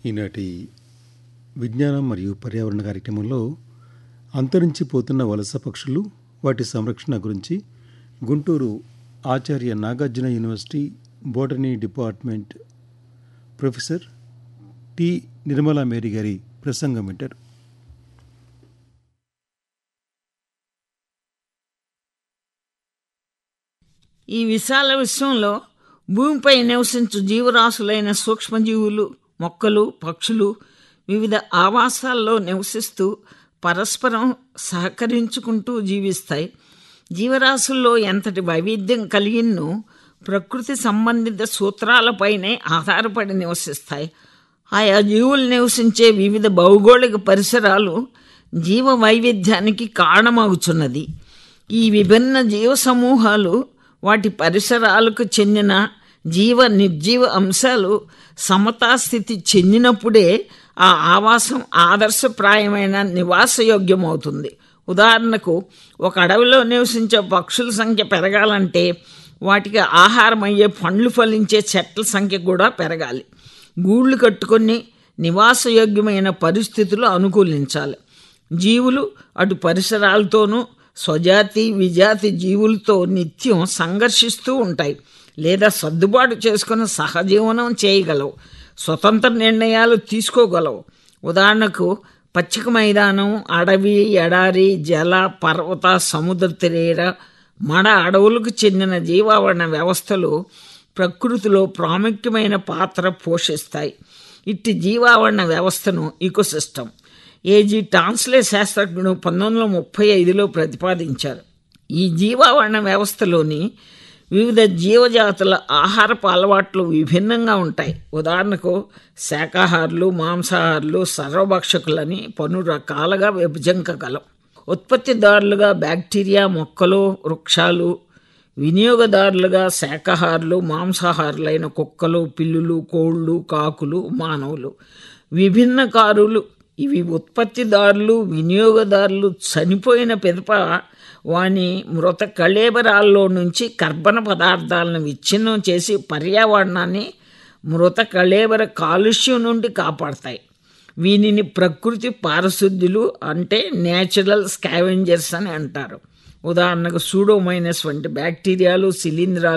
ఈనాటి విజ్ఞానం మరియు పర్యావరణ కార్యక్రమంలో అంతరించిపోతున్న వలస పక్షులు వాటి సంరక్షణ గురించి Guntur Acharya Nagarjuna university botany department professor T Nirmala Mary గారి ప్రసంగం వింటారు ఈ విశాల విశ్వంలో భూమిపై నివసించు జీవరాశులైన సూక్ష్మజీవులు మొక్కలు పక్షులు వివిధ ఆవాసాల్లో నివసిస్తూ పరస్పరం సహకరించుకుంటూ జీవిస్తాయి జీవరాశుల్లో ఎంతటి వైవిధ్యం కలిగినో ప్రకృతి సంబంధిత సూత్రాలపైనే ఆధారపడి నివసిస్తాయి ఆయా జీవులు నివసించే వివిధ భౌగోళిక పరిసరాలు జీవ వైవిధ్యానికి కారణమవుతున్నది ఈ విభిన్న జీవ సమూహాలు వాటి పరిసరాలకు చెందిన జీవ నిర్జీవ అంశాలు సమతాస్థితి చెందినప్పుడే ఆ ఆవాసం ఆదర్శప్రాయమైన నివాసయోగ్యమవుతుంది ఉదాహరణకు ఒక అడవిలో నివసించే పక్షుల సంఖ్య పెరగాలంటే వాటికి ఆహారం అయ్యే పండ్లు ఫలించే చెట్ల సంఖ్య కూడా పెరగాలి గూళ్ళు కట్టుకొని నివాసయోగ్యమైన పరిస్థితులు అనుకూలించాలి జీవులు అటు పరిసరాలతోనూ స్వజాతి విజాతి జీవులతో నిత్యం సంఘర్షిస్తూ ఉంటాయి లేదా సర్దుబాటు చేసుకుని సహజీవనం చేయగలవు స్వతంత్ర నిర్ణయాలు తీసుకోగలవు ఉదాహరణకు పచ్చిక మైదానం అడవి ఎడారి జల పర్వత సముద్ర తీర మడ అడవులకు చెందిన జీవావరణ వ్యవస్థలు ప్రకృతిలో ప్రాముఖ్యమైన పాత్ర పోషిస్తాయి ఇట్టి జీవావరణ వ్యవస్థను ఈకోసిస్టమ్ ఏజీ టాన్స్లే శాస్త్రజ్ఞుడు పంతొమ్మిది వందల ముప్పై ఐదులో ప్రతిపాదించారు ఈ జీవావరణ వ్యవస్థలోని వివిధ జీవజాతుల ఆహారపు అలవాట్లు విభిన్నంగా ఉంటాయి ఉదాహరణకు శాకాహారులు మాంసాహారులు సర్వభక్షకులని పలు రకాలుగా విభజించగలం ఉత్పత్తిదారులుగా బ్యాక్టీరియా మొక్కలు వృక్షాలు వినియోగదారులుగా శాకాహారులు మాంసాహారులైన కుక్కలు పిల్లులు కోళ్ళు కాకులు మానవులు విభిన్న కారులు ఇవి ఉత్పత్తిదారులు వినియోగదారులు చనిపోయిన పిదప వాని మృత కళేబరాల్లో నుంచి కర్బన పదార్థాలను విచ్ఛిన్నం చేసి పర్యావరణాన్ని మృత కళేబర కాలుష్యం నుండి కాపాడతాయి వీనిని ప్రకృతి పారిశుద్ధ్యులు అంటే నేచురల్ స్కావెంజర్స్ అని అంటారు ఉదాహరణకు సూడోమైనస్ వంటి బ్యాక్టీరియాలు శిలీంధ్రాలు